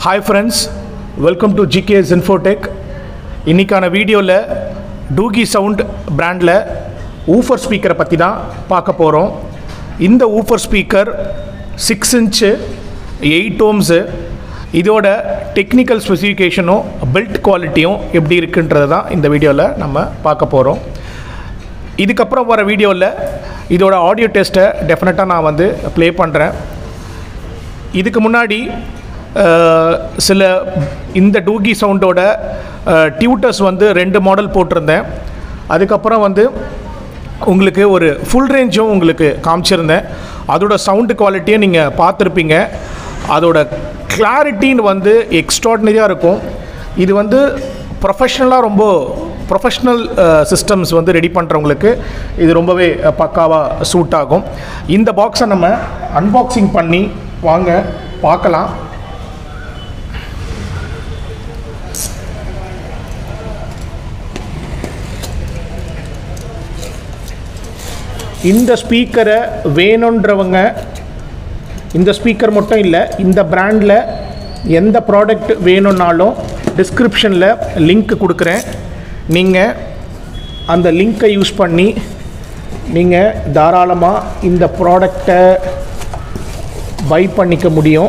hi friends welcome to GKS Infotech இன்றைக்கான வீடியோவில் டூகி sound பிராண்டில் ஊஃபர் ஸ்பீக்கரை பற்றி தான் பார்க்க போகிறோம் இந்த woofer speaker six inch eight ohms இதோட டெக்னிக்கல் ஸ்பெசிஃபிகேஷனும் பில்ட் குவாலிட்டியும் எப்படி இருக்குன்றது தான் இந்த வீடியோவில் நம்ம பார்க்க போகிறோம் இதுக்கப்புறம் வர வீடியோவில் இதோட ஆடியோ டெஸ்ட்டை டெஃபினட்டாக நான் வந்து ப்ளே பண்ணுறேன் இதுக்கு முன்னாடி அஹ், சில இந்த டூகி சவுண்டோட டியூட்டர்ஸ் வந்து ரெண்டு மாடல் போட்டிருந்தேன் அதுக்கப்புறம் வந்து உங்களுக்கு ஒரு ஃபுல் ரேஞ்சும் உங்களுக்கு காமிச்சிருந்தேன் அதோட சவுண்டு குவாலிட்டியை நீங்கள் பார்த்துருப்பீங்க அதோட கிளாரிட்டின்னு வந்து எக்ஸ்ட்ராடினரியாக இருக்கும் இது வந்து ப்ரொஃபஷ்னலாக ரொம்ப ப்ரொஃபஷ்னல் சிஸ்டம்ஸ் வந்து ரெடி பண்ணுறவங்களுக்கு இது ரொம்பவே பக்காவாக சூட் ஆகும் இந்த பாக்ஸை நம்ம அன்பாக்சிங் பண்ணி வாங்க பார்க்கலாம் இந்த ஸ்பீக்கரை வேணுன்றவங்க இந்த ஸ்பீக்கர் மட்டும் இல்லை இந்த பிராண்டில் எந்த ப்ராடக்ட் வேணும்னாலும் டிஸ்கிரிப்ஷனில் லிங்க் கொடுக்குறேன் நீங்கள் அந்த லிங்க்கை யூஸ் பண்ணி நீங்கள் தாராளமாக இந்த ப்ராடக்டை பை பண்ணிக்க முடியும்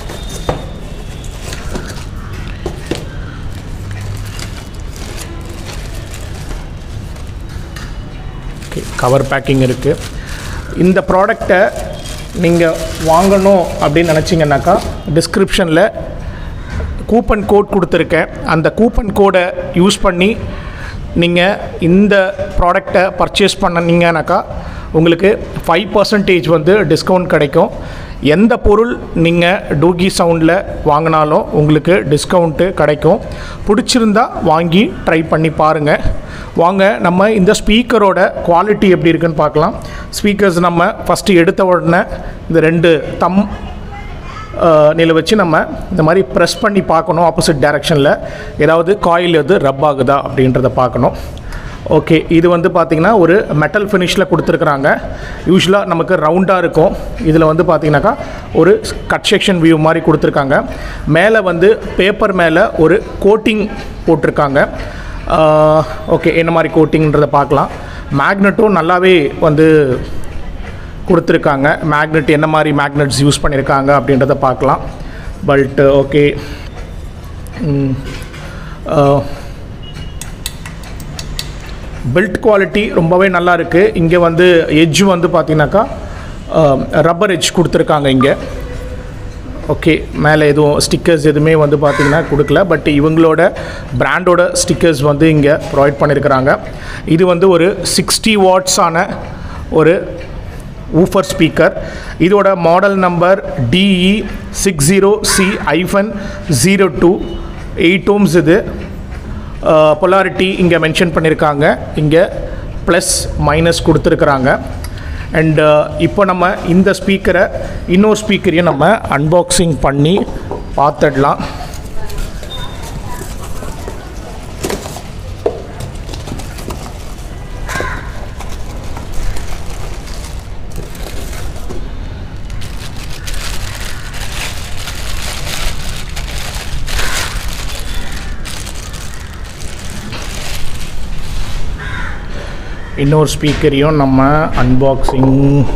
ஓகே கவர் பேக்கிங் இருக்குது இந்த ப்ராடக்டை நீங்கள் வாங்கணும் அப்படின்னு நினச்சிங்கனாக்கா டிஸ்கிரிப்ஷனில் கூப்பன் கோட் கொடுத்துருக்கேன் அந்த கூப்பன் கோடை யூஸ் பண்ணி நீங்கள் இந்த ப்ராடக்டை பர்ச்சேஸ் பண்ணீங்கனாக்கா உங்களுக்கு ஃபைவ் பர்சன்டேஜ் வந்து டிஸ்கவுண்ட் கிடைக்கும் எந்த பொருள் நீங்கள் டூகி சவுண்டில் வாங்கினாலும் உங்களுக்கு டிஸ்கவுண்ட்டு கிடைக்கும் பிடிச்சிருந்தா வாங்கி ட்ரை பண்ணி பாருங்கள் வாங்க நம்ம இந்த ஸ்பீக்கரோட குவாலிட்டி எப்படி இருக்குன்னு பார்க்கலாம் ஸ்பீக்கர்ஸ் நம்ம ஃபஸ்ட்டு எடுத்த உடனே இந்த ரெண்டு தம் நிலை வச்சு நம்ம இந்த மாதிரி ப்ரெஸ் பண்ணி பார்க்கணும் ஆப்போசிட் டைரெக்ஷனில் ஏதாவது காயில் எது ரப் ஆகுதா அப்படின்றத பார்க்கணும் ஓகே இது வந்து பார்த்திங்கன்னா ஒரு மெட்டல் ஃபினிஷில் கொடுத்துருக்குறாங்க யூஸ்வலாக நமக்கு ரவுண்டாக இருக்கும் இதில் வந்து பார்த்திங்கனாக்கா ஒரு கட் செக்ஷன் வியூ மாதிரி கொடுத்துருக்காங்க மேலே வந்து பேப்பர் மேலே ஒரு கோட்டிங் போட்டிருக்காங்க ஓகே என்ன மாதிரி கோட்டிங்ன்றதை பார்க்கலாம் மேக்னெட்டும் நல்லாவே வந்து கொடுத்துருக்காங்க மேக்னெட் என்ன மாதிரி மேக்னெட்ஸ் யூஸ் பண்ணியிருக்காங்க அப்படின்றத பார்க்கலாம் பட் ஓகே பில்ட் குவாலிட்டி ரொம்பவே நல்லா இருக்குது இங்கே வந்து எட்ஜ் வந்து பார்த்தீங்கன்னாக்கா ரப்பர் எட்ஜ் கொடுத்துருக்காங்க இங்கே ஓகே மேலே எதுவும் ஸ்டிக்கர்ஸ் எதுவுமே வந்து பார்த்தீங்கன்னா கொடுக்கல பட் இவங்களோட பிராண்டோட ஸ்டிக்கர்ஸ் வந்து இங்கே ப்ரொவைட் பண்ணியிருக்கிறாங்க இது வந்து ஒரு சிக்ஸ்டி வாட்ஸான ஒரு ஊஃபர் ஸ்பீக்கர் இதோட model number D E six zero C hyphen zero two eight ohms இது பொலாரிட்டி இங்கே மென்ஷன் பண்ணியிருக்காங்க இங்கே ப்ளஸ் மைனஸ் கொடுத்துருக்குறாங்க அண்ட் இப்போ நம்ம இந்த ஸ்பீக்கரை இன்னொரு ஸ்பீக்கரையும் நம்ம அன்பாக்சிங் பண்ணி பார்த்துடலாம் இன்னொரு ஸ்பீக்கரையும் நம்ம அன்பாக்சிங்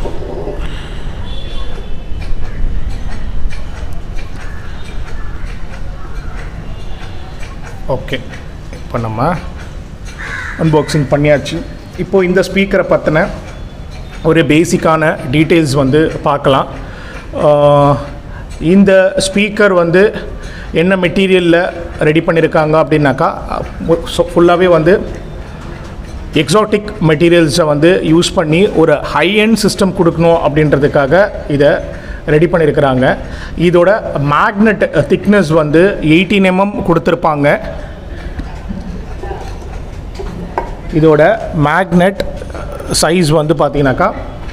ஓகே இப்போ நம்ம அன்பாக்சிங் பண்ணியாச்சு இப்போது இந்த ஸ்பீக்கரை பற்றின ஒரு பேசிக்கான டீட்டெயில்ஸ் வந்து பார்க்கலாம் ஆஹ், இந்த ஸ்பீக்கர் வந்து என்ன மெட்டீரியலில் ரெடி பண்ணியிருக்காங்க அப்படின்னாக்கா ஃபுல்லாகவே வந்து எக்ஸாட்டிக் மெட்டீரியல்ஸை வந்து யூஸ் பண்ணி ஒரு ஹை எண்ட் சிஸ்டம் கொடுக்கணும் அப்படின்றதுக்காக இதை ரெடி பண்ணியிருக்கிறாங்க இதோட மேக்னெட் திக்னஸ் வந்து எயிட்டீன் எம்எம் கொடுத்துருப்பாங்க இதோட மேக்னெட் சைஸ் வந்து பார்த்தீங்கன்னாக்கா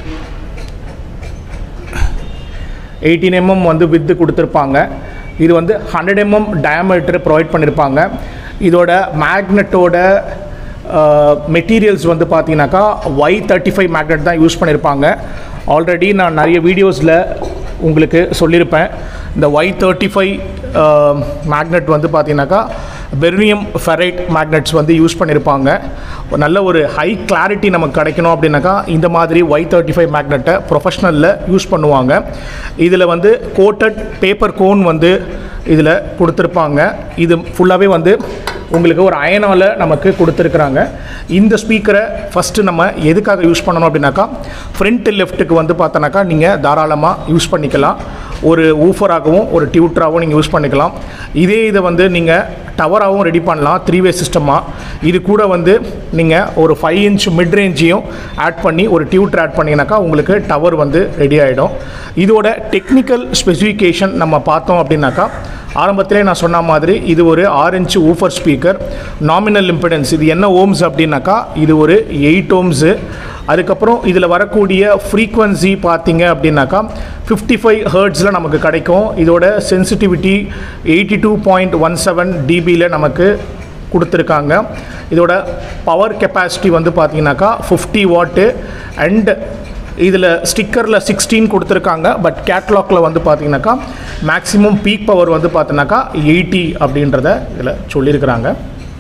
எயிட்டீன் எம்எம் வந்து வித்து கொடுத்துருப்பாங்க இது வந்து ஹண்ட்ரட் எம்எம் டயமீட்டர் ப்ரொவைட் பண்ணியிருப்பாங்க இதோட மேக்னெட்டோட மெட்டீரியல்ஸ் வந்து பார்த்தீங்கன்னாக்கா ஒய் தேர்ட்டி ஃபைவ் மேக்னெட் தான் யூஸ் பண்ணியிருப்பாங்க ஆல்ரெடி நான் நிறைய வீடியோஸில் உங்களுக்கு சொல்லியிருப்பேன் இந்த ஒய் தேர்ட்டி ஃபைவ் மேக்னெட் வந்து பார்த்தீங்கன்னாக்கா பெர்னியம் ஃபெரைட் மேக்னெட்ஸ் வந்து யூஸ் பண்ணியிருப்பாங்க ஒரு நல்ல ஒரு ஹை கிளாரிட்டி நமக்கு கிடைக்கணும் அப்படின்னாக்கா இந்த மாதிரி ஒய் தேர்ட்டி ஃபைவ் மேக்னெட்டை ப்ரொஃபஷ்னலில் யூஸ் பண்ணுவாங்க இதில் வந்து கோட்டட் பேப்பர் கோன் வந்து இதில் கொடுத்துருப்பாங்க இது ஃபுல்லாகவே வந்து உங்களுக்கு ஒரு அயனால் நமக்கு கொடுத்துருக்குறாங்க இந்த ஸ்பீக்கரை ஃபஸ்ட்டு நம்ம எதுக்காக யூஸ் பண்ணணும் அப்படின்னாக்கா ஃப்ரண்ட் லெஃப்ட்டுக்கு வந்து பார்த்தோன்னாக்கா நீங்கள் தாராளமாக யூஸ் பண்ணிக்கலாம் ஒரு ஊஃபராகவும் ஒரு டியூட்டராகவும் நீங்கள் யூஸ் பண்ணிக்கலாம் இதே இதை வந்து நீங்கள் டவராகவும் ரெடி பண்ணலாம் த்ரீ வே சிஸ்டமாக இது கூட வந்து நீங்கள் ஒரு ஃபைவ் இன்ச் மிட் ரேஞ்சையும் ஆட் பண்ணி ஒரு டியூட்டர் ஆட் பண்ணிங்கனாக்கா உங்களுக்கு டவர் வந்து ரெடி ஆகிடும் இதோட டெக்னிக்கல் ஸ்பெசிஃபிகேஷன் நம்ம பார்த்தோம் அப்படின்னாக்கா ஆரம்பத்திலே நான் சொன்ன மாதிரி இது ஒரு ஆறு inch woofer speaker nominal impedance இது என்ன ஓம்ஸ் அப்படின்னாக்கா இது ஒரு எயிட் ஓம்ஸு அதுக்கப்புறம் இதில் வரக்கூடிய ஃப்ரீக்வன்சி பார்த்தீங்க அப்படின்னாக்கா ஃபிஃப்டி ஃபைவ் ஹர்ட்ஸில் நமக்கு கிடைக்கும் இதோட sensitivity eighty two point one seven டிபியில் நமக்கு கொடுத்துருக்காங்க இதோட பவர் கெப்பாசிட்டி வந்து பார்த்தீங்கன்னாக்கா ஃபிஃப்டி வாட்டு அண்ட் இதில் ஸ்டிக்கரில் சிக்ஸ்டீன் கொடுத்துருக்காங்க பட் கேட்லாக்ல வந்து பார்த்தீங்கன்னாக்கா மேக்ஸிமம் பீக் பவர் வந்து பார்த்தீங்கன்னாக்கா எயிட்டி அப்படின்றத இதில் சொல்லியிருக்கிறாங்க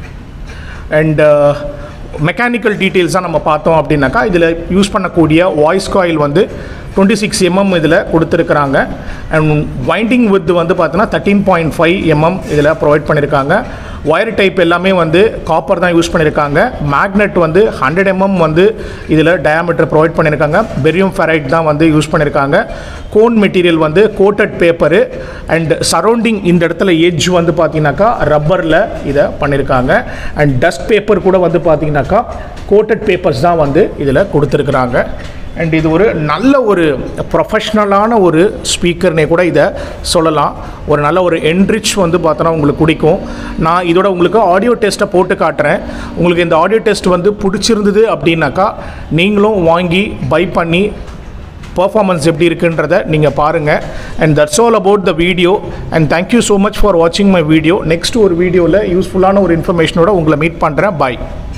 அண்ட் மெக்கானிக்கல் டீட்டெயில்ஸ் தான் நம்ம பார்த்தோம் அப்படின்னாக்கா இதில் யூஸ் பண்ணக்கூடிய வாய்ஸ் காயில் வந்து டுவெண்ட்டி சிக்ஸ் எம்எம் இதில் கொடுத்துருக்குறாங்க அண்ட் வைண்டிங் வித் வந்து பார்த்தீங்கன்னா தேர்ட்டீன் பாயிண்ட் ஃபைவ் எம்எம் இதில் ப்ரொவைட் பண்ணியிருக்காங்க ஒயர் டைப் எல்லாமே வந்து காப்பர் தான் யூஸ் பண்ணியிருக்காங்க மேக்னெட் வந்து ஹண்ட்ரட் எம்எம் வந்து இதில் டயாமீட்டர் ப்ரொவைட் பண்ணியிருக்காங்க பெரியம் ஃபெரைட் தான் வந்து யூஸ் பண்ணியிருக்காங்க கோன் மெட்டீரியல் வந்து கோட்டட் பேப்பரு அண்ட் சரௌண்டிங் இந்த இடத்துல எட்ஜ் வந்து பார்த்தீங்கன்னாக்கா ரப்பரில் இதை பண்ணியிருக்காங்க அண்ட் டஸ்ட் பேப்பர் கூட வந்து பார்த்தீங்கன்னாக்கா கோட்டட் பேப்பர்ஸ் தான் வந்து இதில் கொடுத்துருக்குறாங்க அண்ட் இது ஒரு நல்ல ஒரு ப்ரொஃபஷ்னலான ஒரு ஸ்பீக்கர்னே கூட இதை சொல்லலாம் ஒரு நல்ல ஒரு என்ரிச் வந்து பார்த்தோன்னா உங்களுக்கு பிடிக்கும் நான் இதோட உங்களுக்கு ஆடியோ டெஸ்ட்டை போட்டு காட்டுறேன் உங்களுக்கு இந்த ஆடியோ டெஸ்ட் வந்து பிடிச்சிருந்தது அப்படின்னாக்கா நீங்களும் வாங்கி பை பண்ணி பர்ஃபார்மன்ஸ் எப்படி இருக்குன்றத நீங்கள் பாருங்கள் and that's all about the video and thank you so much for வாட்சிங் மை வீடியோ நெக்ஸ்ட் ஒரு வீடியோவில் யூஸ்ஃபுல்லான ஒரு இன்ஃபர்மேஷனோட உங்களை மீட் பண்ணுறேன் பாய்